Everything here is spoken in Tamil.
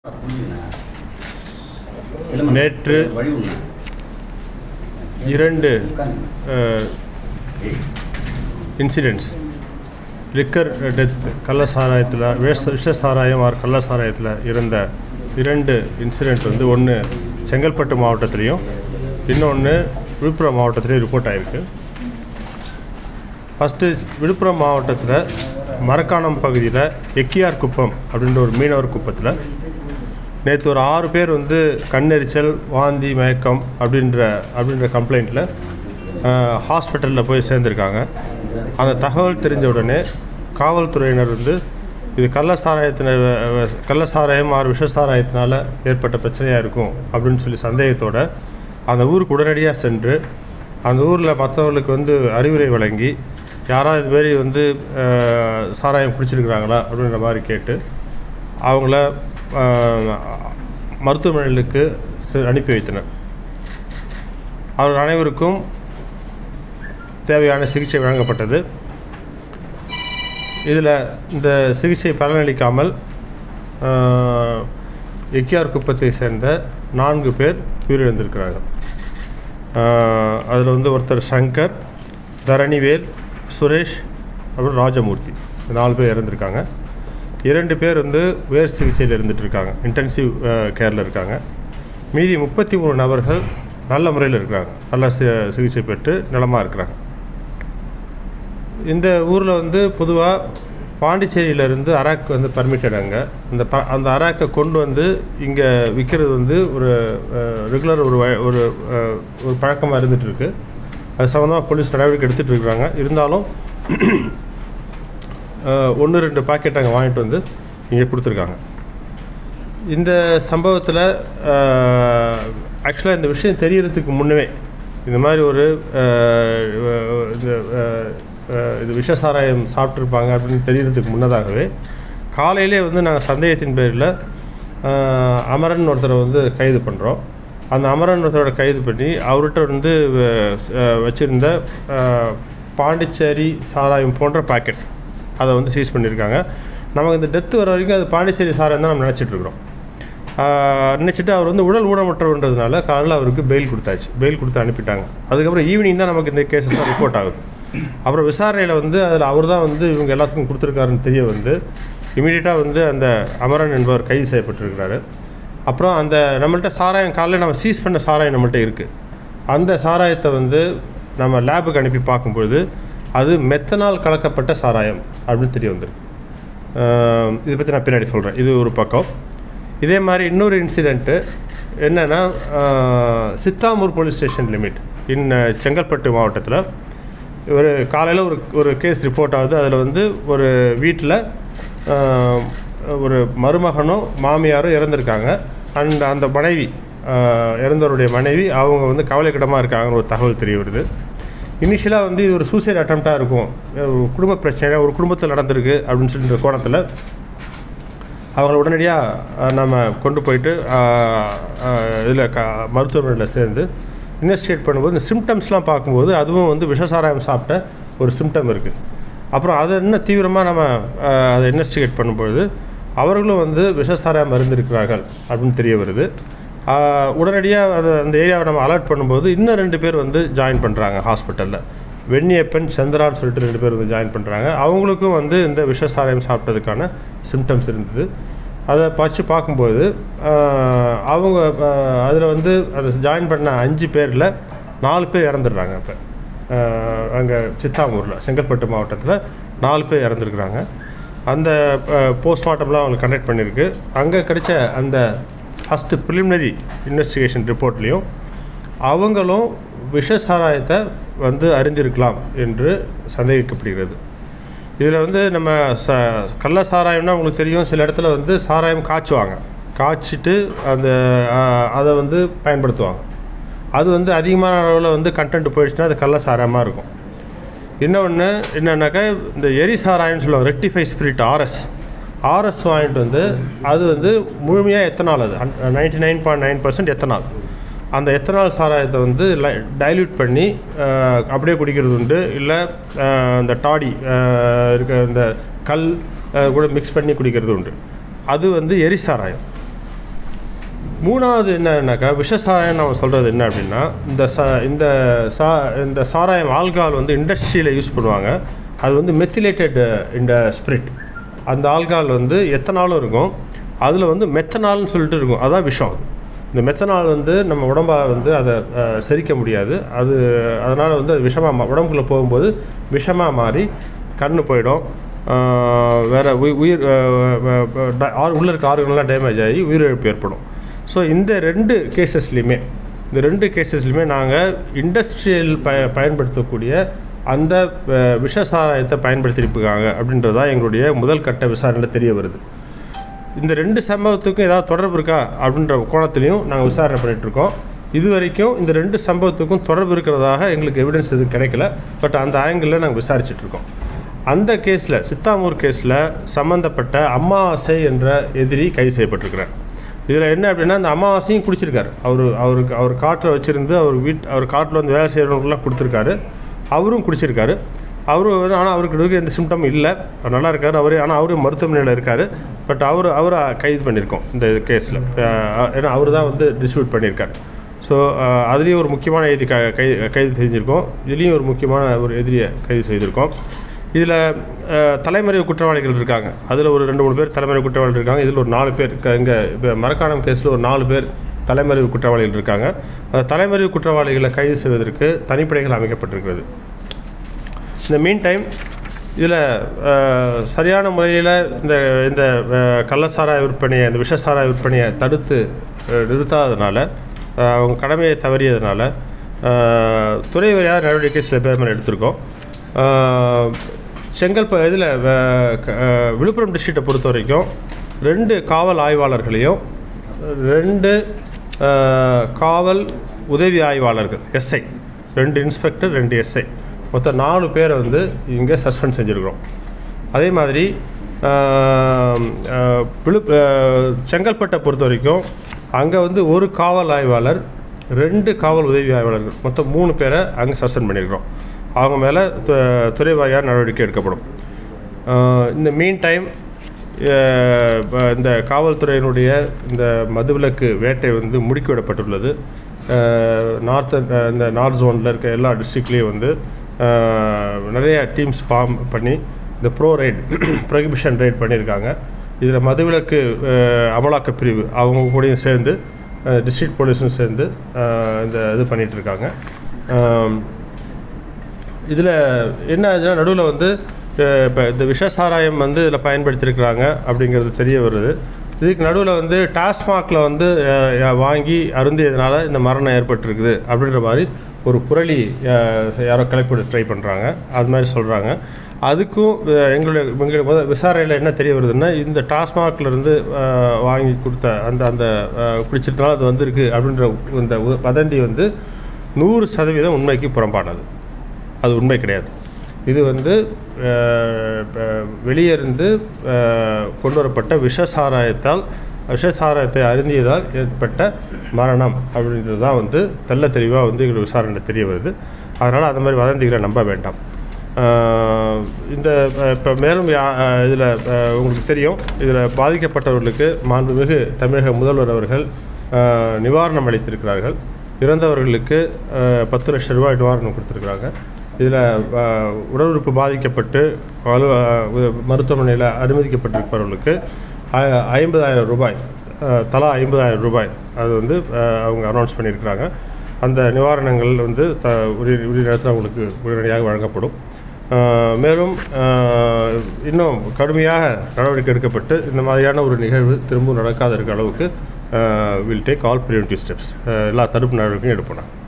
நேற்று இரண்டு இன்சிடெண்ட்ஸ் லிக்கர் டெத் கள்ள சாராயத்தில் விஷ விஷ சாராயம் ஆர் கள்ள சாராயத்தில் இருந்த இரண்டு இன்சிடெண்ட் வந்து ஒன்று செங்கல்பட்டு மாவட்டத்துலேயும் இன்னொன்று விழுப்புரம் மாவட்டத்துலேயும் ரிப்போர்ட் ஆகிருக்கு ஃபஸ்ட்டு விழுப்புரம் மாவட்டத்தில் மரக்காணம் பகுதியில் எக்கியார் குப்பம் அப்படின்ற ஒரு மீனவர் குப்பத்தில் நேற்று ஒரு ஆறு பேர் வந்து கண்ணெரிச்சல் வாந்தி மயக்கம் அப்படின்ற அப்படின்ற கம்ப்ளைண்ட்டில் ஹாஸ்பிட்டலில் போய் சேர்ந்துருக்காங்க அந்த தகவல் தெரிஞ்ச உடனே காவல்துறையினர் வந்து இது கள்ள சாராயத்தின கள்ள சாராயம் ஆறு விஷ சாராயத்தினால ஏற்பட்ட பிரச்சனையாக இருக்கும் அப்படின்னு சொல்லி சந்தேகத்தோட அந்த ஊருக்கு உடனடியாக சென்று அந்த ஊரில் மற்றவர்களுக்கு வந்து அறிவுரை வழங்கி யாராவது இதுமாரி வந்து அஹ், சாராயம் குடிச்சிருக்கிறாங்களா அப்படின்ற மாதிரி கேட்டு அவங்கள அஹ், மருத்துவமனைகளுக்கு செ- அனுப்பி வைத்தனர் அவர்கள் அனைவருக்கும் தேவையான சிகிச்சை வழங்கப்பட்டது இதில் இந்த சிகிச்சை பலனளிக்காமல் அஹ், எக்கியார் குப்பத்தை சேர்ந்த நான்கு பேர் உயிரிழந்திருக்கிறார்கள் அதில் வந்து ஒருத்தர் சங்கர் தரணிவேல் சுரேஷ் அப்புறம் ராஜமூர்த்தி இந்த நாலு பேர் இறந்துருக்காங்க இரண்டு பேர் வந்து உயர் சிகிச்சையில் இருந்துட்டு இருக்காங்க இன்டென்சிவ் கேரில் இருக்காங்க மீதி முப்பத்தி மூணு நபர்கள் நல்ல முறையில் இருக்கிறாங்க நல்ல சி- சிகிச்சை பெற்று நலமாக இருக்கிறாங்க இந்த ஊரில் வந்து பொதுவாக பாண்டிச்சேரியிலேருந்து அராக் வந்து பர்மிட்டட் அங்கே அந்த ப அந்த அராக்கை கொண்டு வந்து இங்கே விற்கிறது வந்து ஒரு ரெகுலர் ஒரு வ- ஒரு அஹ், ஒரு பழக்கமாக இருந்துகிட்ருக்கு அது சம்மந்தமாக போலீஸ் நடவடிக்கை எடுத்துகிட்டு இருக்கிறாங்க இருந்தாலும் ஒன்று ரெண்டு பாக்கெட் அங்கே வாங்கிட்டு வந்து இங்கே கொடுத்துருக்காங்க இந்த சம்பவத்தில் ஆக்சுவலாக இந்த விஷயம் தெரியறதுக்கு முன்னவே இந்த மாதிரி ஒரு அஹ், அஹ், இந்த அஹ், அஹ், இது விஷ சாராயம் சாப்பிட்ருப்பாங்க அப்படின்னு தெரியறதுக்கு முன்னதாகவே காலையிலே வந்து நாங்கள் சந்தேகத்தின் பேரில் அஹ், அமரன் ஒருத்தரை வந்து கைது பண்ணுறோம் அந்த அமரன் ஒருத்தரோட கைது பண்ணி அவர்கிட்ட வந்து வ- அஹ், வச்சிருந்த அஹ், பாண்டிச்சேரி சாராயம் போன்ற பாக்கெட் அதை வந்து சீஸ் பண்ணியிருக்காங்க நமக்கு இந்த டெத்து வர வரைக்கும் அது பாண்டிச்சேரி சாராயம் தான் நம்ம நினச்சிட்டு இருக்கிறோம் ஆஹ் நினைச்சிட்டு அவர் வந்து உடல் ஊனமுற்றவன்றதுனால காலையில் அவருக்கு பெயில் கொடுத்தாச்சு பெயில் கொடுத்து அனுப்பிட்டாங்க அதுக்கப்புறம் ஈவினிங் தான் நமக்கு இந்த கேசஸ்லாம் ரிப்போர்ட் ஆகுது அப்புறம் விசாரணையில் வந்து அதில் அவர் தான் வந்து இவங்க எல்லாத்துக்கும் கொடுத்துருக்காருன்னு தெரிய வந்து இமீடியட்டாக வந்து அந்த அமரன் என்பவர் கைது செய்யப்பட்டிருக்கிறாரு அப்புறம் அந்த நம்மள்ட்ட சாராயம் காலையில் நம்ம சீஸ் பண்ண சாராயம் நம்மள்ட்ட இருக்குது அந்த சாராயத்தை வந்து நம்ம லேபுக்கு அனுப்பி பார்க்கும்பொழுது அது மெத்தனால் கலக்கப்பட்ட சாராயம் அப்படின்னு தெரிய வந்திருக்கு ஆஹ் இதை பற்றி நான் பின்னாடி சொல்கிறேன் இது ஒரு பக்கம் இதே மாதிரி இன்னொரு இன்சிடெண்ட்டு என்னென்னா Chithamur police station limit in Chengalpattu மாவட்டத்தில் ஒரு காலையில் ஒரு ஒரு கேஸ் ரிப்போர்ட் ஆகுது அதில் வந்து ஒரு வீட்டில் ஒரு மருமகனும் மாமியாரும் இறந்துருக்காங்க அண்ட் அந்த மனைவி ஆஹ் இறந்தவருடைய மனைவி அவங்க வந்து கவலைக்கிடமாக இருக்காங்கன்னு ஒரு தகவல் தெரிய வருது இனிஷியலாக வந்து இது ஒரு சூசைட் அட்டம்ப்டாக இருக்கும் ஒரு குடும்ப பிரச்சனை ஒரு குடும்பத்தில் நடந்திருக்கு அப்படின்னு சொல்லின்ற கோணத்தில் அவங்கள உடனடியாக நம்ம கொண்டு போயிட்டு இதில் க மருத்துவமனையில் சேர்ந்து இன்வெஸ்டிகேட் பண்ணும்போது இந்த சிம்டம்ஸ்லாம் பார்க்கும்போது அதுவும் வந்து விஷசாராயம் சாப்பிட்ட ஒரு சிம்டம் இருக்குது அப்புறம் அதை இன்னும் தீவிரமாக நம்ம ஆஹ், அதை இன்வெஸ்டிகேட் பண்ணும்பொழுது அவர்களும் வந்து விஷசாராயம் மருந்திருக்கிறார்கள் அப்படின்னு தெரிய வருது உடனடியாக அதை அந்த ஏரியாவை நம்ம அலர்ட் பண்ணும்போது இன்னும் ரெண்டு பேர் வந்து ஜாயின் பண்ணுறாங்க ஹாஸ்பிட்டலில் வெண்ணியப்பன் சந்திரான்னு சொல்லிட்டு ரெண்டு பேர் வந்து ஜாயின் பண்ணுறாங்க அவங்களுக்கும் வந்து இந்த விஷசாராயம் சாப்பிட்டதுக்கான சிம்டம்ஸ் இருந்தது அதை பச்சு பார்க்கும்போது ஆஹ், அவங்க அதில் வந்து அதை ஜாயின் பண்ண அஞ்சு பேரில் நாலு பேர் இறந்துடுறாங்க இப்போ அங்கே சித்தாமூரில் செங்கல்பட்டு மாவட்டத்தில் நாலு பேர் இறந்துருக்குறாங்க அந்த போஸ்ட்மார்ட்டம்லாம் அவங்களுக்கு கண்டக்ட் பண்ணியிருக்கு அங்கே கிடைச்ச அந்த ஃபஸ்ட்டு ப்ரிலிமினரி இன்வெஸ்டிகேஷன் ரிப்போர்ட்லேயும் அவங்களும் விஷ சாராயத்தை வந்து அறிந்திருக்கலாம் என்று சந்தேகிக்கப்படுகிறது இதில் வந்து நம்ம ச கள்ள சாராயம்னா உங்களுக்கு தெரியும் சில இடத்துல வந்து சாராயம் காய்ச்சுவாங்க காய்ச்சிட்டு அந்த ஆஹ், அதை வந்து பயன்படுத்துவாங்க அது வந்து அதிகமான அளவில் வந்து கண்டென்ட் போயிடுச்சுன்னா அது கள்ள சாராயமாக இருக்கும் இன்னொன்று என்னன்னாக்கா இந்த எரி சாராயம்னு சொல்லுவாங்க ரெக்டிஃபை ஸ்பிரிட் ஆர்எஸ் ஆர்எஸ் வாங்கிட்டு வந்து அது வந்து முழுமையாக எத்தனால் அது ninety nine point nine percent ethanol அந்த எத்தனால் சாராயத்தை வந்து டைல்யூட் பண்ணி அஹ், அப்படியே குடிக்கிறது உண்டு இல்லை அந்த டாடி அஹ், இருக்க இந்த கல் அஹ், கூட மிக்ஸ் பண்ணி குடிக்கிறது உண்டு அது வந்து எரி சாராயம் மூணாவது என்னன்னாக்கா விஷ சாராயம் நம்ம சொல்கிறது என்ன அப்படின்னா இந்த சா இந்த சா இந்த சாராயம் ஆல்கஹால் வந்து இண்டஸ்ட்ரியில் யூஸ் பண்ணுவாங்க அது வந்து மெத்திலேட்டட் இந்த ஸ்பிரிட் அந்த ஆல்கஹால் வந்து எத்தனாலும் இருக்கும் அதில் வந்து மெத்தனால்னு சொல்லிட்டு இருக்கும் அதான் விஷம் அது இந்த மெத்தனால் வந்து நம்ம உடம்பால் வந்து அதை அஹ், செரிக்க முடியாது அது அதனால் வந்து அது விஷமாக உடம்புக்குள்ளே போகும்போது விஷமாக மாறி கண்ணு போயிடும் ஆஹ், வேற உயி- உயிர் அஹ், அஹ், அஹ், ட- ஆர் உள்ள இருக்க ஆர்கன்லாம் டேமேஜ் ஆகி உயிரிழப்பு ஏற்படும் ஸோ இந்த ரெண்டு கேசஸ்லையுமே இந்த ரெண்டு கேசஸ்லையுமே நாங்கள் இண்டஸ்ட்ரியல் ப பயன்படுத்தக்கூடிய அந்த அஹ், விஷ சாராயத்தை பயன்படுத்தியிருப்பாங்க அப்படின்றது தான் எங்களுடைய முதல் கட்ட விசாரணையில் தெரிய வருது இந்த ரெண்டு சம்பவத்துக்கும் ஏதாவது தொடர்பு இருக்கா அப்படின்ற கோணத்துலையும் நாங்கள் விசாரணை பண்ணிட்டு இருக்கோம் இது வரைக்கும் இந்த ரெண்டு சம்பவத்துக்கும் தொடர்பு இருக்கிறதாக எங்களுக்கு எவிடன்ஸ் எதுவும் கிடைக்கல பட் அந்த ஆங்கிளில் நாங்கள் விசாரிச்சுட்டு இருக்கோம் அந்த கேஸில் சித்தாமூர் கேஸில் சம்மந்தப்பட்ட அமாவாசை என்ற எதிரி கைது செய்யப்பட்டிருக்கிறார் இதில் என்ன அப்படின்னா அந்த அமாவாசையும் குடிச்சிருக்காரு அவர் அவருக்கு அவர் காட்டில் வச்சுருந்து அவர் வீட் அவர் காட்டில் வந்து வேலை செய்கிறவங்களுக்குலாம் கொடுத்துருக்காரு அவரும் குடிச்சிருக்காரு அவரு வந்து ஆனால் அவருக்கு இதுவரைக்கும் எந்த சிம்டம் இல்லை அவர் நல்லா இருக்கார் அவரே ஆனால் அவரும் மருத்துவமனையில் இருக்கார் பட் அவர் அவரை கைது பண்ணியிருக்கோம் இந்த கேஸில் ஏன்னா அவர் தான் வந்து டிஸ்ட்ரிபியூட் பண்ணியிருக்கார் ஸோ அதுலேயும் ஒரு முக்கியமான எதிரி க கைது கைது செஞ்சுருக்கோம் இதுலேயும் ஒரு முக்கியமான ஒரு எதிரியை கைது செய்திருக்கோம் இதில் தலைமறைவு குற்றவாளிகள் இருக்காங்க அதில் ஒரு ரெண்டு மூணு பேர் தலைமறைவு குற்றவாளிகள் இருக்காங்க இதில் ஒரு நாலு பேர் க- இங்கே இப்போ மரக்காணம் கேஸில் ஒரு நாலு பேர் தலைமறைவு குற்றவாளிகள் இருக்காங்க அந்த தலைமறைவு குற்றவாளிகளை கைது செய்வதற்கு தனிப்படைகள் அமைக்கப்பட்டிருக்கிறது இந்த மீன் டைம் இதில் சரியான முறையில் இந்த இந்த அஹ், கள்ளசாராய விற்பனையை இந்த விஷசாராய விற்பனையை தடுத்து அஹ், நிறுத்தாததுனால அஹ், அவங்க கடமையை தவறியதுனால அஹ், துறை வாரியாக நடவடிக்கை சில பேர் மேலே எடுத்திருக்கோம் அஹ், செங்கல்ப இதில் விழுப்புரம் டிஸ்ட்ரிக்டை பொறுத்த வரைக்கும் ரெண்டு காவல் ஆய்வாளர்களையும் ரெண்டு அஹ், காவல் உதவி ஆய்வாளர்கள் எஸ்ஐ ரெண்டு இன்ஸ்பெக்டர் ரெண்டு எஸ்ஐ மொத்தம் நாலு பேரை வந்து இங்கே சஸ்பெண்ட் செஞ்சுருக்கிறோம் அதே மாதிரி ஆஹ், ஆஹ், விழு ஆஹ், செங்கல்பட்டை பொறுத்த வரைக்கும் அங்கே வந்து ஒரு காவல் ஆய்வாளர் ரெண்டு காவல் உதவி ஆய்வாளர்கள் மொத்தம் மூணு பேரை அங்கே சஸ்பெண்ட் பண்ணியிருக்கிறோம் அவங்க மேலே துறை வாரியாக நடவடிக்கை எடுக்கப்படும் ஆஹ், இந்த மீன் டைம் இந்த காவல்துறையினுடைய இந்த மதுவிலக்கு வேட்டை வந்து முடுக்கிவிடப்பட்டுள்ளது நார்த் இந்த நார்த் ஜோனில் இருக்க எல்லா டிஸ்ட்ரிக்ட்லேயும் வந்து ஆஹ், நிறைய டீம்ஸ் ஃபார்ம் பண்ணி இந்த ப்ரோ ரைட் ப்ரொஹிபிஷன் ரைட் பண்ணியிருக்காங்க இதில் மதுவிலக்கு ஆஹ், அமலாக்க பிரிவு அவங்க கூடயும் சேர்ந்து டிஸ்ட்ரிக்ட் போலீஸும் சேர்ந்து ஆஹ், இந்த இது பண்ணிகிட்ருக்காங்க இதில் என்ன ஆச்சுன்னா நடுவில் வந்து இப்போ இந்த விஷ சாராயம் வந்து இதில் பயன்படுத்தியிருக்கிறாங்க அப்படிங்கிறது தெரிய வருது இதுக்கு நடுவில் வந்து டாஸ்மாகில் வந்து அஹ், யா- வாங்கி அருந்தியதுனால இந்த மரணம் ஏற்பட்டிருக்குது அப்படின்ற மாதிரி ஒரு புரளி அஹ், யாரோ கலெக்ட் பண்ணி ட்ரை பண்ணுறாங்க அது மாதிரி சொல்கிறாங்க அதுக்கும் அஹ், எங்களுடைய எங்களுடைய முத விசாரணையில் என்ன தெரிய வருதுன்னா இந்த டாஸ்மாகில் இருந்து அஹ், வாங்கி கொடுத்த அந்த அந்த அஹ், குடிச்சிட்டனால அது வந்திருக்கு அப்படின்ற இந்த உ- வதந்தி வந்து நூறு சதவீதம் உண்மைக்கு புறம்பானது அது உண்மை கிடையாது இது வந்து அஹ், ப- வெளியே இருந்து அஹ், கொண்டு வரப்பட்ட விஷ சாராயத்தால் விஷ சாராயத்தை அருந்தியதால் ஏற்பட்ட மரணம் அப்படின்றது தான் வந்து தெள்ள தெளிவாக வந்து எங்களுக்கு விசாரணை தெரிய வருது அதனால் அந்த மாதிரி வதந்திகளை நம்ப வேண்டாம் அஹ், இந்த இப்போ மேலும் இதில் உங்களுக்கு தெரியும் இதில் பாதிக்கப்பட்டவர்களுக்கு மாண்புமிகு தமிழக முதல்வர் அவர்கள் அஹ், நிவாரணம் அளித்திருக்கிறார்கள் இறந்தவர்களுக்கு அஹ், பத்து லட்சம் ரூபாய் நிவாரணம் கொடுத்துருக்குறாங்க இதில் உடல் உறுப்பு பாதிக்கப்பட்டு வலு அஹ், மருத்துவமனையில் அனுமதிக்கப்பட்டிருப்பவர்களுக்கு ஐ- ஐம்பதாயிரம் ரூபாய் அஹ், தலா ஐம்பதாயிரம் ரூபாய் அது வந்து அஹ், அவங்க அனௌன்ஸ் பண்ணியிருக்கிறாங்க அந்த நிவாரணங்கள் வந்து த உரிய உரிய நேரத்தில் அவங்களுக்கு உடனடியாக வழங்கப்படும் அஹ், மேலும் அஹ், இன்னும் கடுமையாக நடவடிக்கை எடுக்கப்பட்டு இந்த மாதிரியான ஒரு நிகழ்வு திரும்பவும் நடக்காத இருக்க அளவுக்கு will take all preventive steps எல்லா தடுப்பு நடவடிக்கையும் எடுப்போம் நாங்க.